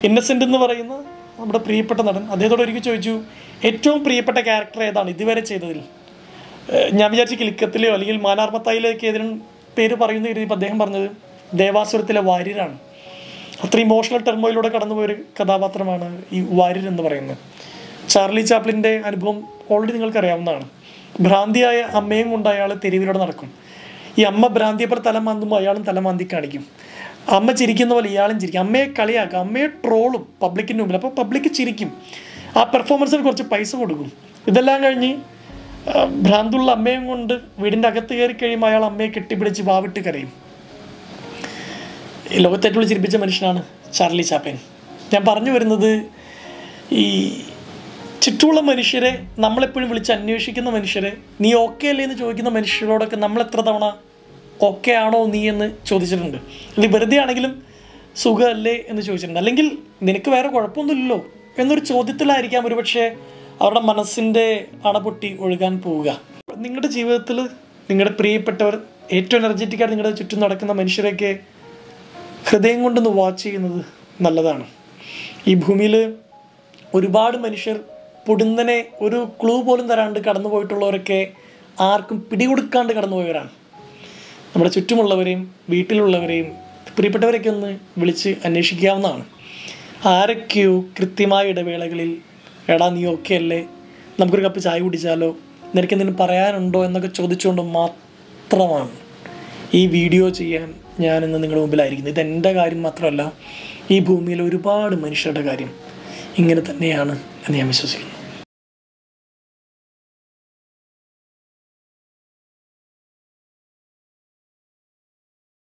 innocent എന്ന് പറയുന്ന നമ്മുടെ പ്രിയപ്പെട്ട നടൻ അദ്ദേഹത്തോട് ഒരിക്കൽ ചോദിച്ചു ഏറ്റവും പ്രിയപ്പെട്ട ക്യാരക്ടർ ഏതാണ് ഇതുവരെ ചെയ്തതിൽ ഏഹ് ഞാൻ വിചാരിച്ചു കിലുക്കത്തിലെയോ അല്ലെങ്കിൽ മാനാർമത്തായിലേക്ക് ഏതെങ്കിലും പേര് പറയുന്ന കരുതിയപ്പോൾ അദ്ദേഹം പറഞ്ഞത് ദേവാസുരത്തിലെ വാര്യരാണ് അത്ര ഇമോഷണൽ ടെർമോയിലൂടെ കടന്നുപോയൊരു കഥാപാത്രമാണ് ഈ വാര്യർ എന്ന് പറയുന്നത് ചാർലി ചാപ്ലിൻ്റെ അനുഭവം ഓൾറെഡി നിങ്ങൾക്ക് അറിയാവുന്നതാണ് ഭ്രാന്തിയായ അമ്മയും കൊണ്ട് അയാൾ തെരുവിലൂടെ നടക്കും ഈ അമ്മ ഭ്രാന്തിയപ്പോൾ തല മാന്തുമ്പോൾ അയാളും തല മാന്തി കാണിക്കും അമ്മ ചിരിക്കുന്ന പോലെ ഇയാളും ചിരിക്കും അമ്മയെ കളിയാക്കും അമ്മയെ ട്രോളും പബ്ലിക്കിൻ്റെ മുമ്പിൽ അപ്പോൾ പബ്ലിക് ചിരിക്കും ആ പെർഫോമൻസിന് കുറച്ച് പൈസ കൊടുക്കും ഇതെല്ലാം കഴിഞ്ഞ് ആ, ഭ്രാന്തുള്ള അമ്മയും കൊണ്ട് വീടിൻ്റെ അകത്ത് കയറി കഴിയുമ്പോൾ അയാൾ അമ്മയെ കെട്ടിപ്പിടിച്ച് വാവിട്ട് കരയും ഈ ലോകത്തെ ഏറ്റവും ചിരിപ്പിച്ച മനുഷ്യനാണ് ചാർലി ചാപ്ലിൻ ഞാൻ പറഞ്ഞു വരുന്നത് ഈ ചുറ്റുമുള്ള മനുഷ്യരെ നമ്മളെപ്പോഴും വിളിച്ച് അന്വേഷിക്കുന്ന മനുഷ്യരെ നീ ഓക്കെ അല്ലേ എന്ന് ചോദിക്കുന്ന മനുഷ്യരോടൊക്കെ നമ്മൾ എത്ര തവണ ഓക്കെ ആണോ നീ എന്ന് ചോദിച്ചിട്ടുണ്ട് ഇത് വെറുതെ ആണെങ്കിലും സുഖമല്ലേ എന്ന് ചോദിച്ചിട്ടുണ്ട് അല്ലെങ്കിൽ നിനക്ക് വേറെ കുഴപ്പമൊന്നുമില്ലല്ലോ എന്നൊരു ചോദ്യത്തിലായിരിക്കാം ഒരുപക്ഷെ അവരുടെ മനസ്സിൻ്റെ അണപൊട്ടി ഒഴുകാൻ പോവുക നിങ്ങളുടെ ജീവിതത്തിൽ നിങ്ങളുടെ പ്രിയപ്പെട്ടവർ ഏറ്റവും എനർജറ്റിക് ആയിട്ട് നിങ്ങളുടെ ചുറ്റും നടക്കുന്ന മനുഷ്യരെയൊക്കെ ഹൃദയം കൊണ്ടൊന്ന് വാച്ച് ചെയ്യുന്നത് നല്ലതാണ് ഈ ഭൂമിയിൽ ഒരുപാട് മനുഷ്യർ പൊടുന്നനെ ഒരു ക്ലൂ പോലും തരാണ്ട് കടന്നു പോയിട്ടുള്ളവരൊക്കെ ആർക്കും പിടികൊടുക്കാണ്ട് കടന്നുപോയവരാണ് നമ്മുടെ ചുറ്റുമുള്ളവരെയും വീട്ടിലുള്ളവരെയും പ്രിയപ്പെട്ടവരെയൊക്കെ ഒന്ന് വിളിച്ച് അന്വേഷിക്കാവുന്നതാണ് ആരൊക്കെയോ കൃത്യമായ ഇടവേളകളിൽ എടാ നീ ഓക്കെ അല്ലേ നമുക്കൊരു കപ്പ് ചായ കുടിച്ചാലോ നിനക്ക് എന്തെങ്കിലും പറയാനുണ്ടോ എന്നൊക്കെ ചോദിച്ചുകൊണ്ട് മാത്രമാണ് ഈ വീഡിയോ ചെയ്യാൻ ഞാനിന്ന് നിങ്ങളുടെ മുമ്പിലായിരിക്കുന്നത് ഇതെൻ്റെ കാര്യം മാത്രമല്ല ഈ ഭൂമിയിലെ ഒരുപാട് മനുഷ്യരുടെ കാര്യം ഇങ്ങനെ തന്നെയാണ് എന്ന് ഞാൻ വിശ്വസിക്കുന്നു